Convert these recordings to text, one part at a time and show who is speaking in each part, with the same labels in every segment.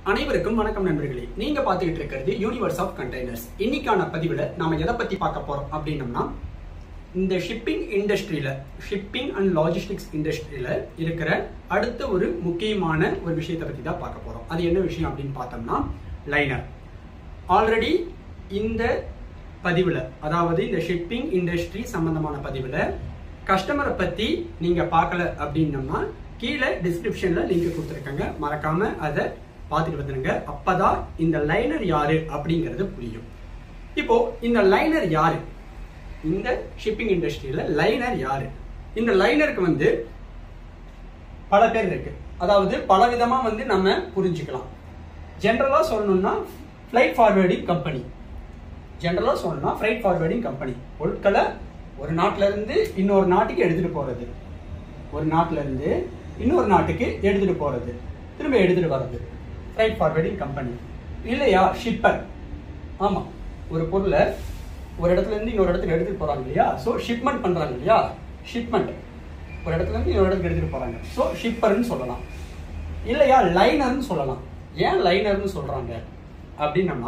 Speaker 1: அனைவருக்கும் வணக்கம் நண்பர்களே நீங்க பாத்துக்கிட்டு இருக்கிறது யூனிவர்ஸ் ஆஃப் கண்டெய்னர்ஸ் இன்னைக்கான பதிவுல நாம எதை பத்தி பார்க்க போறோம் அப்படின்னம்னா இந்த ஷிப்பிங் இண்டஸ்ட்ரியில ஷிப்பிங் அண்ட் லாஜிஸ்டிக்ஸ் இண்டஸ்ட்ரியில இருக்கிற அடுத்த ஒரு முக்கியமான ஒரு விஷயத்தை பத்தி தான் பார்க்க போறோம் அது என்ன விஷயம் அப்படின்னு பார்த்தோம்னா லைனர் ஆல்ரெடி இந்த பதிவில் அதாவது இந்த ஷிப்பிங் இண்டஸ்ட்ரி சம்பந்தமான பதிவில் கஸ்டமரை பற்றி நீங்கள் பார்க்கல அப்படின்னம்னா கீழே டிஸ்கிரிப்ஷனில் லிங்க் கொடுத்துருக்காங்க மறக்காம அதை பார்த்துட்டு வந்துடுங்க அப்பதான் இந்த லைனர் யாரு அப்படிங்கிறது புரியும் இப்போ இந்த லைனர் யாரு இந்த ஷிப்பிங் இண்டஸ்ட்ரியில லைனர் யாரு இந்த லைனருக்கு வந்து பல பேர் இருக்கு அதாவது பல விதமா வந்து நம்ம புரிஞ்சுக்கலாம் ஜென்ரலா சொல்லணும்னா ஃபிளைட் ஃபார்வேர்டிங் கம்பெனி ஜென்ரலா சொல்லணும்னா ஃப்ரைட் ஃபார்வேர்டிங் கம்பெனி பொருட்களை ஒரு நாட்டுல இருந்து இன்னொரு நாட்டுக்கு எடுத்துட்டு போறது ஒரு நாட்டுல இருந்து இன்னொரு நாட்டுக்கு எடுத்துட்டு போறது திரும்ப எடுத்துட்டு வர்றது ஃப்ரைட் ஃபார்வேர்டிங் கம்பெனி இல்லையா ஷிப்பர் ஆமா ஒரு பொருளை ஒரு இடத்துல இருந்து இன்னொரு இடத்துக்கு எடுத்துட்டு போறாங்க இல்லையா ஸோ ஷிப்மெண்ட் பண்றாங்க இல்லையா ஷிப்மெண்ட் ஒரு இடத்துல இருந்து இன்னொரு இடத்துக்கு எடுத்துட்டு போறாங்க ஸோ ஷிப்பர்னு சொல்லலாம் இல்லையா லைனர்னு சொல்லலாம் ஏன் லைனர்னு சொல்றாங்க அப்படின்னம்னா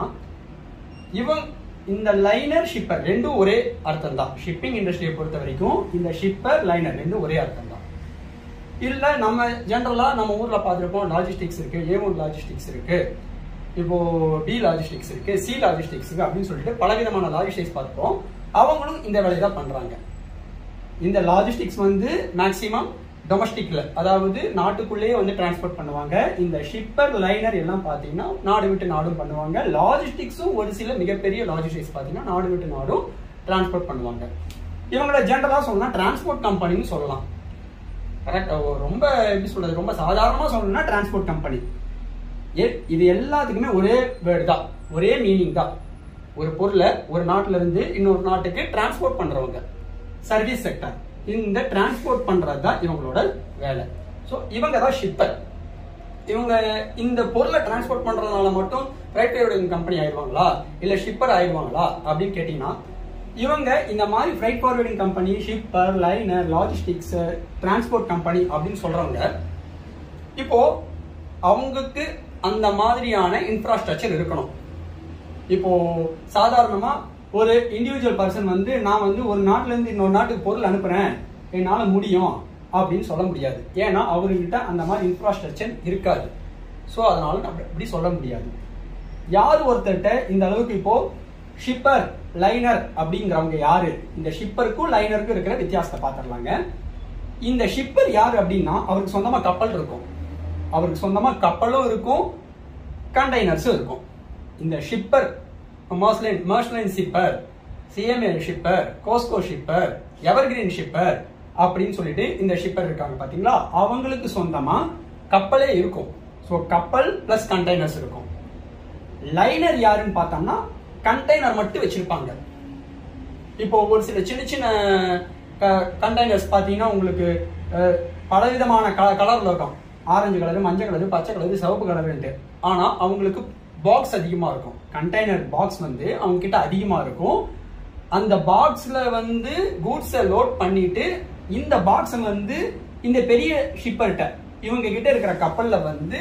Speaker 1: இவன் இந்த லைனர் ஷிப்பர் ரெண்டும் ஒரே அர்த்தம் தான் ஷிப்பிங் இண்டஸ்ட்ரியை பொறுத்த வரைக்கும் இந்த ஷிப்பர் லைனர் ரெண்டும் ஒரே அர்த்தம் தான் இல்ல நம்ம ஜென்ரலா நம்ம ஊர்ல பார்த்துருப்போம் லாஜிஸ்டிக்ஸ் இருக்கு ஏ ஒன் லாஜிஸ்டிக்ஸ் இருக்கு இப்போ பி லாஜிஸ்டிக்ஸ் இருக்கு சி லாஜிஸ்டிக்ஸ் இருக்கு அப்படின்னு சொல்லிட்டு பலவிதமான லாஜிஸ்டிக்ஸ் பார்த்துப்போம் அவங்களும் இந்த வேலையை தான் பண்றாங்க இந்த லாஜிஸ்டிக்ஸ் வந்து மேக்சிமம் டொமஸ்டிக்ல அதாவது நாட்டுக்குள்ளேயே வந்து டிரான்ஸ்போர்ட் பண்ணுவாங்க இந்த ஷிப்பர் லைனர் எல்லாம் பாத்தீங்கன்னா நாடு விட்டு நாடும் பண்ணுவாங்க லாஜிஸ்டிக்ஸும் ஒரு சில மிகப்பெரிய லாஜிஸ்டிக்ஸ் பாத்தீங்கன்னா நாடு விட்டு நாடும் டிரான்ஸ்போர்ட் பண்ணுவாங்க இவங்கள ஜென்ரலா சொல்லலாம் டிரான்ஸ்போர்ட் கம்பெனின்னு சொல்லலாம் கரெக்ட் ரொம்ப எப்படி சொல்றது ரொம்ப சாதாரணமா சொல்லணும்னா டிரான்ஸ்போர்ட் கம்பெனி இது எல்லாத்துக்குமே ஒரே வேர்டு தான் ஒரே மீனிங் தான் ஒரு பொருளை ஒரு நாட்டுல இருந்து இன்னொரு நாட்டுக்கு டிரான்ஸ்போர்ட் பண்றவங்க சர்வீஸ் செக்டர் இந்த டிரான்ஸ்போர்ட் பண்றது தான் இவங்களோட வேலை ஸோ இவங்க தான் ஷிப்பர் இவங்க இந்த பொருளை டிரான்ஸ்போர்ட் பண்றதுனால மட்டும் ஃப்ரைட் கம்பெனி ஆயிடுவாங்களா இல்ல ஷிப்பர் ஆயிடுவாங்களா அப்படின்னு கேட்டீங்கன்னா இவங்க இந்த மாதிரி freight forwarding company shipper liner logistics transport company அப்படின்னு சொல்றவங்க இப்போ அவங்களுக்கு அந்த மாதிரியான இன்ஃப்ராஸ்ட்ரக்சர் இருக்கணும் இப்போ சாதாரணமா ஒரு இண்டிவிஜுவல் பர்சன் வந்து நான் வந்து ஒரு நாட்டுல இருந்து இன்னொரு நாட்டுக்கு பொருள் அனுப்புறேன் என்னால முடியும் அப்படின்னு சொல்ல முடியாது ஏன்னா அவர்கிட்ட அந்த மாதிரி இன்ஃப்ராஸ்ட்ரக்சர் இருக்காது ஸோ அதனால நம்ம இப்படி சொல்ல முடியாது யார் ஒருத்தர்கிட்ட இந்த அளவுக்கு இப்போ ஷிப்பர் லைனர் அப்படிங்கிறவங்க யாரு இந்த ஷிப்பருக்கும் லைனருக்கும் இருக்கிற வித்தியாசத்தை பார்த்துடலாங்க இந்த ஷிப்பர் யாரு அப்படின்னா அவருக்கு சொந்தமா கப்பல் இருக்கும் அவருக்கு சொந்தமா கப்பலும் இருக்கும் கண்டெய்னர்ஸும் இருக்கும் இந்த shipper Maersk Line Maersk Line shipper CMA shipper கோஸ்கோ ஷிப்பர் எவர்கிரீன் ஷிப்பர் அப்படின்னு சொல்லிட்டு இந்த ஷிப்பர் இருக்காங்க பாத்தீங்களா அவங்களுக்கு சொந்தமா கப்பலே இருக்கும் ஸோ கப்பல் பிளஸ் கண்டெய்னர்ஸ் இருக்கும் லைனர் யாருன்னு பார்த்தோம்னா கண்டெய்னர் மட்டும் வச்சிருப்பாங்க இப்போ ஒரு சில சின்ன சின்ன கண்டெய்னர்ஸ் பார்த்தீங்கன்னா உங்களுக்கு பலவிதமான கல கலர்ல இருக்கும் ஆரஞ்சு கலரு மஞ்சள் கலரு பச்சை கலரு சிவப்பு கலருன்ட்டு ஆனா அவங்களுக்கு பாக்ஸ் அதிகமா இருக்கும் கண்டெய்னர் பாக்ஸ் வந்து அவங்க கிட்ட அதிகமா இருக்கும் அந்த பாக்ஸ்ல வந்து கூட்ஸை லோட் பண்ணிட்டு இந்த பாக்ஸ் வந்து இந்த பெரிய ஷிப்பர்கிட்ட இவங்க கிட்ட இருக்கிற கப்பல்ல வந்து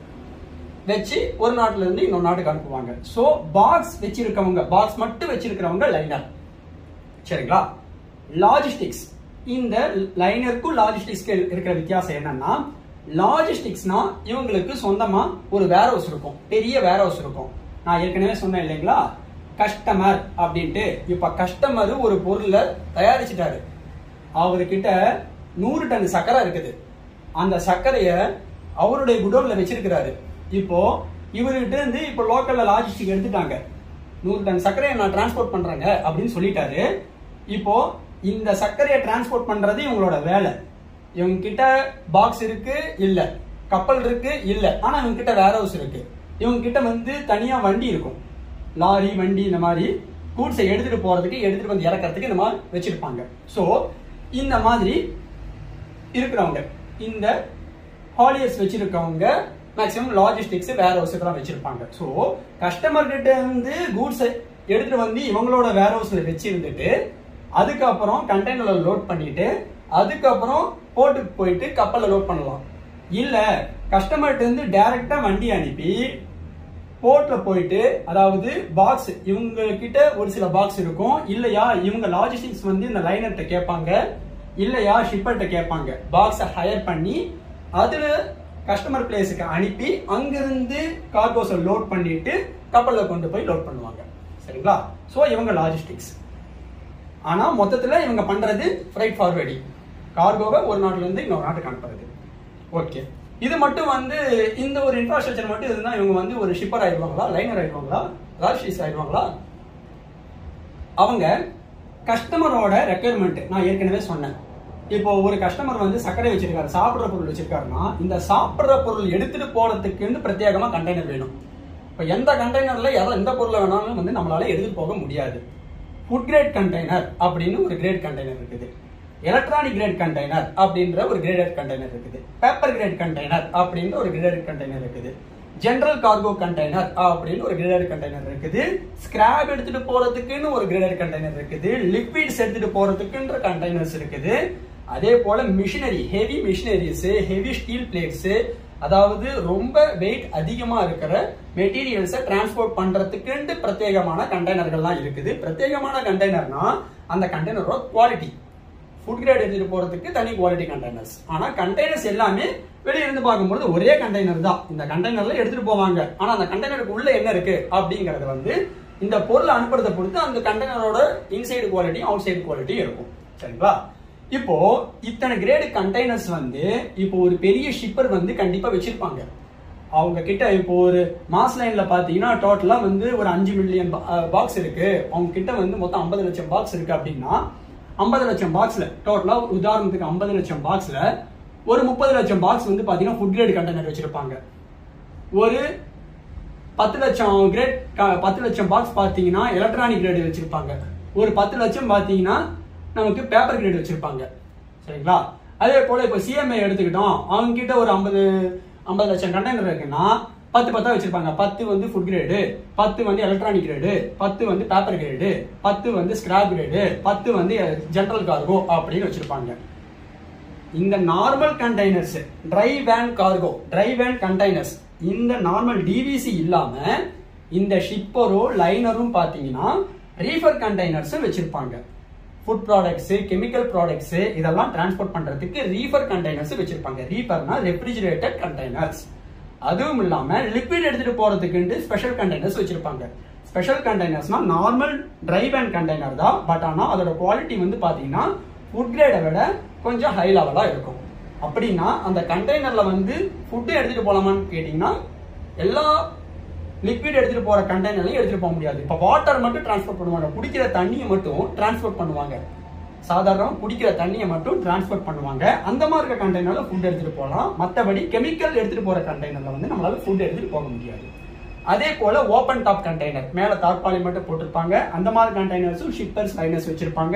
Speaker 1: வச்சு ஒரு நாட்டுல இருந்து இன்னொரு நாட்டுக்கு அனுப்புவாங்க சோ பாக்ஸ் வச்சிருக்கவங்க பாக்ஸ் மட்டும் வச்சிருக்கிறவங்க லைனர் சரிங்களா லாஜிஸ்டிக்ஸ் இந்த லைனருக்கும் லாஜிஸ்டிக்ஸ்க்கு இருக்கிற வித்தியாசம் என்னன்னா லாஜிஸ்டிக்ஸ்னா இவங்களுக்கு சொந்தமா ஒரு வேர் ஹவுஸ் இருக்கும் பெரிய வேர் ஹவுஸ் இருக்கும் நான் ஏற்கனவே சொன்னேன் இல்லைங்களா கஸ்டமர் அப்படின்ட்டு இப்ப கஸ்டமர் ஒரு பொருளை தயாரிச்சிட்டாரு அவர்கிட்ட நூறு டன் சக்கரை இருக்குது அந்த சர்க்கரைய அவருடைய குடோன்ல வச்சிருக்கிறாரு இப்போ இவர்கிட்ட இருந்து இப்போ லோக்கல்ல லாஜிஸ்டிக் எடுத்துட்டாங்க நூறு டன் சர்க்கரையை நான் டிரான்ஸ்போர்ட் பண்றேங்க அப்படின்னு சொல்லிட்டாரு இப்போ இந்த சர்க்கரையை டிரான்ஸ்போர்ட் பண்றது இவங்களோட வேலை இவங்க கிட்ட பாக்ஸ் இருக்கு இல்ல கப்பல் இருக்கு இல்ல ஆனா இவங்க கிட்ட வேர் ஹவுஸ் இருக்கு இவங்க கிட்ட வந்து தனியா வண்டி இருக்கும் லாரி வண்டி இந்த மாதிரி கூட்ஸை எடுத்துட்டு போறதுக்கு எடுத்துட்டு வந்து இறக்கிறதுக்கு இந்த மாதிரி வச்சிருப்பாங்க ஸோ இந்த மாதிரி இருக்கிறவங்க இந்த ஹாலியர்ஸ் வச்சிருக்கவங்க மேக்ஸிமம் லாஜிஸ்டிக்ஸ் வேர் ஹவுஸ் எல்லாம் வச்சிருப்பாங்க ஸோ கஸ்டமர் கிட்ட இருந்து கூட்ஸ் எடுத்துட்டு வந்து இவங்களோட வேர் ஹவுஸ்ல வச்சிருந்துட்டு அதுக்கப்புறம் கண்டெய்னர்ல லோட் பண்ணிட்டு அதுக்கப்புறம் போட்டுக்கு போயிட்டு கப்பல்ல லோட் பண்ணலாம் இல்ல கஸ்டமர்கிட்ட இருந்து டைரக்டா வண்டி அனுப்பி போர்ட்ல போயிட்டு அதாவது பாக்ஸ் இவங்க கிட்ட ஒரு சில பாக்ஸ் இருக்கும் இல்லையா இவங்க லாஜிஸ்டிக்ஸ் வந்து இந்த லைனர்கிட்ட கேட்பாங்க இல்லையா ஷிப்பர்கிட்ட கேட்பாங்க பாக்ஸை ஹையர் பண்ணி அதுல கஸ்டமர் பிளேஸுக்கு அனுப்பி அங்கிருந்து கார்கோஸை லோட் பண்ணிட்டு கப்பல்ல கொண்டு போய் லோட் பண்ணுவாங்க சரிங்களா சோ இவங்க லாஜிஸ்டிக்ஸ் ஆனா மொத்தத்துல இவங்க பண்றது ஃப்ரைட் ஃபார்வேர்டிங் கார்கோவை ஒரு நாட்டுல இருந்து இன்னொரு நாட்டுக்கு அனுப்புறது ஓகே இது மட்டும் வந்து இந்த ஒரு இன்ஃப்ராஸ்ட்ரக்சர் மட்டும் இருந்தா இவங்க வந்து ஒரு ஷிப்பர் ஆயிடுவாங்களா லைனர் ஆயிடுவாங்களா லாஜிஸ்டிக்ஸ் ஆயிடுவாங்களா அவங்க கஸ்டமரோட ரெக்குயர்மெண்ட் நான் ஏற்கனவே சொன்னேன் இப்போ ஒரு கஸ்டமர் வந்து சர்க்கரை வச்சிருக்காரு சாப்பிடுற பொருள் வச்சிருக்காருன்னா இந்த சாப்பிடுற பொருள் எடுத்துட்டு போறதுக்குன்னு பிரத்யேகமா கண்டெய்னர் வேணும் இப்போ எந்த கண்டெய்னர்ல எதை எந்த பொருளை வேணாலும் வந்து நம்மளால எடுத்துட்டு போக முடியாது ஃபுட் கிரேட் கண்டெய்னர் அப்படின்னு ஒரு கிரேட் கண்டெய்னர் இருக்குது எலக்ட்ரானிக் கிரேட் கண்டெய்னர் அப்படின்ற ஒரு கிரேடட் கண்டெய்னர் இருக்குது பேப்பர் கிரேட் கண்டெய்னர் அப்படின்ற ஒரு கிரேடட் கண்டெய்னர் இருக்குது ஜெனரல் கார்கோ கண்டெய்னர் அப்படின்னு ஒரு கிரேடட் கண்டெய்னர் இருக்குது ஸ்கிராப் எடுத்துட்டு போறதுக்குன்னு ஒரு கிரேடட் கண்டெய்னர் இருக்குது லிக்விட்ஸ் எடுத்துட்டு போறதுக்குன்ற கண்டெய்னர்ஸ் இருக்குது அதே போல machinery heavy machineries heavy steel plates அதாவது ரொம்ப வெயிட் அதிகமா இருக்கிற மெட்டீரியல்ஸை டிரான்ஸ்போர்ட் பண்றதுக்குன்ட்டு பிரத்யேகமான கண்டெய்னர்கள்லாம் இருக்குது பிரத்யேகமான கண்டெய்னர்னா அந்த கண்டெய்னரோட குவாலிட்டி ஃபுட் கிரேட் எடுத்துட்டு போறதுக்கு தனி குவாலிட்டி கண்டெய்னர்ஸ் ஆனா கண்டெய்னர்ஸ் எல்லாமே வெளிய இருந்து பார்க்கும்போது ஒரே கண்டெய்னர் தான் இந்த கண்டெய்னர்ல எடுத்துட்டு போவாங்க ஆனா அந்த கண்டெய்னருக்கு உள்ள என்ன இருக்கு அப்படிங்கறது வந்து இந்த பொருள் அனுப்புறதை பொறுத்து அந்த கண்டெய்னரோட இன்சைடு குவாலிட்டியும் அவுட் சைடு குவாலிட்டியும் இருக்கும் சரிங்களா இப்போ இத்தனை கிரேடு கண்டெய்னர்ஸ் வந்து இப்போ ஒரு பெரிய ஷிப்பர் வந்து கண்டிப்பா வச்சிருப்பாங்க அவங்க கிட்ட இப்போ ஒரு மாஸ் லைன்ல பாத்தீங்கன்னா டோட்டலா வந்து ஒரு அஞ்சு மில்லியன் பாக்ஸ் இருக்கு அவங்க கிட்ட வந்து மொத்தம் ஐம்பது லட்சம் பாக்ஸ் இருக்கு அப்படின்னா ஐம்பது லட்சம் பாக்ஸ்ல டோட்டலா உதாரணத்துக்கு ஐம்பது லட்சம் பாக்ஸ்ல ஒரு முப்பது லட்சம் பாக்ஸ் வந்து பாத்தீங்கன்னா ஃபுட் கிரேட் கண்டெய்னர் வச்சிருப்பாங்க ஒரு பத்து லட்சம் கிரேட் பத்து லட்சம் பாக்ஸ் பாத்தீங்கன்னா எலக்ட்ரானிக் கிரேட் வச்சிருப்பாங்க ஒரு பத்து லட்சம் பாத்தீங்கன்னா நமக்கு பேப்பர் கிரேட் வச்சிருப்பாங்க சரிங்களா அதே போல இப்போ சிஎம்ஐ எடுத்துக்கிட்டோம் அவங்க கிட்ட ஒரு ஐம்பது ஐம்பது லட்சம் கண்டெய்னர் இருக்குன்னா பத்து பத்தா வச்சிருப்பாங்க பத்து வந்து ஃபுட் கிரேடு பத்து வந்து எலக்ட்ரானிக் கிரேடு பத்து வந்து பேப்பர் கிரேடு பத்து வந்து ஸ்கிராப் கிரேடு பத்து வந்து ஜெனரல் கார்கோ அப்படின்னு வச்சிருப்பாங்க இந்த normal containers dry van cargo dry van containers இந்த நார்மல் டிவிசி இல்லாம இந்த ஷிப்பரோ லைனரும் பாத்தீங்கன்னா ரீஃபர் கண்டெய்னர்ஸ் வச்சிருப்பாங்க ஃபுட் ப்ராடக்ட்ஸ் கெமிக்கல் ப்ராடக்ட்ஸ் இதெல்லாம் டிரான்ஸ்போர்ட் பண்றதுக்கு ரீஃபர் கண்டெய்னர்ஸ் வச்சிருப்பாங்க ரீஃபர்னா ரெஃப்ரிஜிரேட்டட் கண்டெய்னர்ஸ் அதுவும் இல்லாம லிக்விட் எடுத்துட்டு போறதுக்கு ஸ்பெஷல் கண்டெய்னர்ஸ் வச்சிருப்பாங்க ஸ்பெஷல் கண்டெய்னர்ஸ்னா நார்மல் ட்ரை வேன் கண்டெய்னர் தான் பட் ஆனா அதோட குவாலிட்டி வந்து பாத்தீங்கன்னா ஃபுட் கிரேடை விட கொஞ்சம் ஹை லெவலா இருக்கும் அப்படின்னா அந்த கண்டெய்னர்ல வந்து ஃபுட்டு எடுத்துட்டு போலாமான்னு கேட்டீங்கன்னா எல்லா லிக்விட் எடுத்துட்டு போற கண்டெய்னர்லையும் எடுத்துட்டு போக முடியாது இப்ப வாட்டர் மட்டும் டிரான்ஸ்போர்ட் பண்ணுவாங்க குடிக்கிற தண்ணியை மட்டும் டிரான்ஸ்போர்ட் பண்ணுவாங்க சாதாரண குடிக்கிற தண்ணியை மட்டும் டிரான்ஸ்போர்ட் பண்ணுவாங்க அந்த மாதிரி இருக்க கண்டெய்னர்ல ஃபுட் எடுத்துட்டு போகலாம் மற்றபடி கெமிக்கல் எடுத்துட்டு போற கண்டெய்னர்ல வந்து நம்மளால ஃபுட் எடுத்துட்டு போக முடியாது அதே போல ஓப்பன் டாப் கண்டெய்னர் மேல தார்பாலி மட்டும் போட்டிருப்பாங்க அந்த மாதிரி கண்டெய்னர்ஸும் ஷிப்பர்ஸ் லைனர்ஸ் வச்சிருப்பாங்க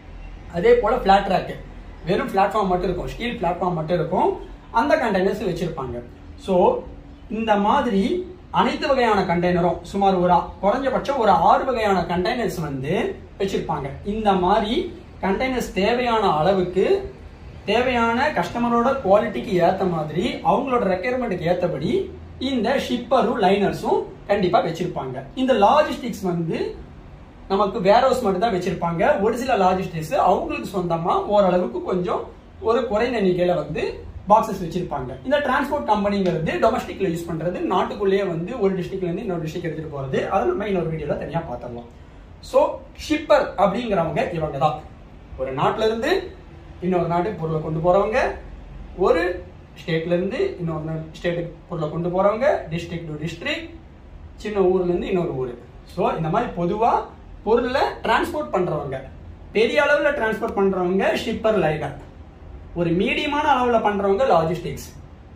Speaker 1: அதே போல பிளாட் ரேக் வெறும் பிளாட்ஃபார்ம் மட்டும் இருக்கும் ஸ்டீல் பிளாட்ஃபார்ம் மட்டும் இருக்கும் அந்த கண்டெய்னர்ஸ் வச்சிருப்பாங்க ஸோ இந்த மாதிரி அனைத்து வகையான கண்டெய்னரும் சுமார் ஒரு குறைஞ்சபட்சம் ஒரு ஆறு வகையான கண்டெய்னர்ஸ் வந்து வச்சிருப்பாங்க இந்த மாதிரி கண்டெய்னர்ஸ் தேவையான அளவுக்கு தேவையான கஸ்டமரோட குவாலிட்டிக்கு ஏத்த மாதிரி அவங்களோட ரெக்குயர்மெண்ட்டுக்கு ஏத்தபடி இந்த ஷிப்பரும் லைனர்ஸும் கண்டிப்பா வச்சிருப்பாங்க இந்த லாஜிஸ்டிக்ஸ் வந்து நமக்கு வேர் ஹவுஸ் மட்டும் தான் வச்சிருப்பாங்க ஒரு சில லாஜிஸ்டிக்ஸ் அவங்களுக்கு சொந்தமா ஓரளவுக்கு கொஞ்சம் ஒரு குறைந்த எண்ணிக்கையில வந்து பாக்ஸஸ் வச்சிருப்பாங்க இந்த டிரான்ஸ்போர்ட் கம்பெனிங்கிறது டொமஸ்டிக்ல யூஸ் பண்றது நாட்டுக்குள்ளேயே வந்து ஒரு டிஸ்ட்ரிக்ட்ல இருந்து இன்னொரு டிஸ்ட்ரிக்ட் எடுத்துட்டு போறது அதை நம்ம இன்னொரு வீடியோல தனியா பார்த்துடலாம் ஸோ ஷிப்பர் அப்படிங்கிறவங்க இவங்க தான் ஒரு நாட்டுல இருந்து இன்னொரு நாட்டுக்கு பொருளை கொண்டு போறவங்க ஒரு ஸ்டேட்ல இருந்து இன்னொரு ஸ்டேட்டுக்கு பொருளை கொண்டு போறவங்க டிஸ்ட்ரிக்ட் டு டிஸ்ட்ரிக்ட் சின்ன ஊர்ல இருந்து இன்னொரு ஊர் ஸோ இந்த மாதிரி பொதுவா பொருளை டிரான்ஸ்போர்ட் பண்றவங்க பெரிய அளவுல டிரான்ஸ்போர்ட் பண்றவங்க ஷிப்பர் லைனர் ஒரு மீடியமான அளவுல பண்றவங்க லாஜிஸ்டிக்ஸ்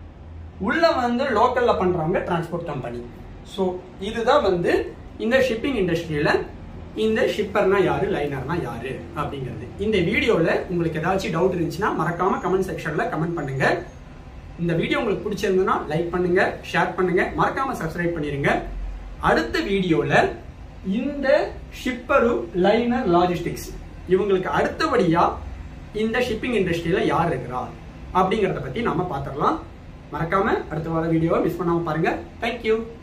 Speaker 1: உள்ள வந்து லோக்கல்ல பண்றவங்க டிரான்ஸ்போர்ட் கம்பெனி ஸோ இதுதான் வந்து இந்த ஷிப்பிங் இண்டஸ்ட்ரியில இந்த ஷிப்பர்னா யாரு லைனர்னா யாரு அப்படிங்கிறது இந்த வீடியோல உங்களுக்கு ஏதாச்சும் டவுட் இருந்துச்சுன்னா மறக்காம கமெண்ட் செக்ஷன்ல கமெண்ட் பண்ணுங்க இந்த வீடியோ உங்களுக்கு பிடிச்சிருந்ததுன்னா லைக் பண்ணுங்க ஷேர் பண்ணுங்க மறக்காம சப்ஸ்கிரைப் பண்ணிருங்க அடுத்த வீடியோல இந்த ஷிப்பரு லைனர் லாஜிஸ்டிக்ஸ் இவங்களுக்கு அடுத்தபடியா இந்த ஷிப்பிங் இண்டஸ்ட்ரியில யார் இருக்கிறா அப்படிங்கறத பத்தி நாம பாத்திரலாம் மறக்காம அடுத்த வார வீடியோவை மிஸ் பண்ணாம பாருங்க தேங்க்யூ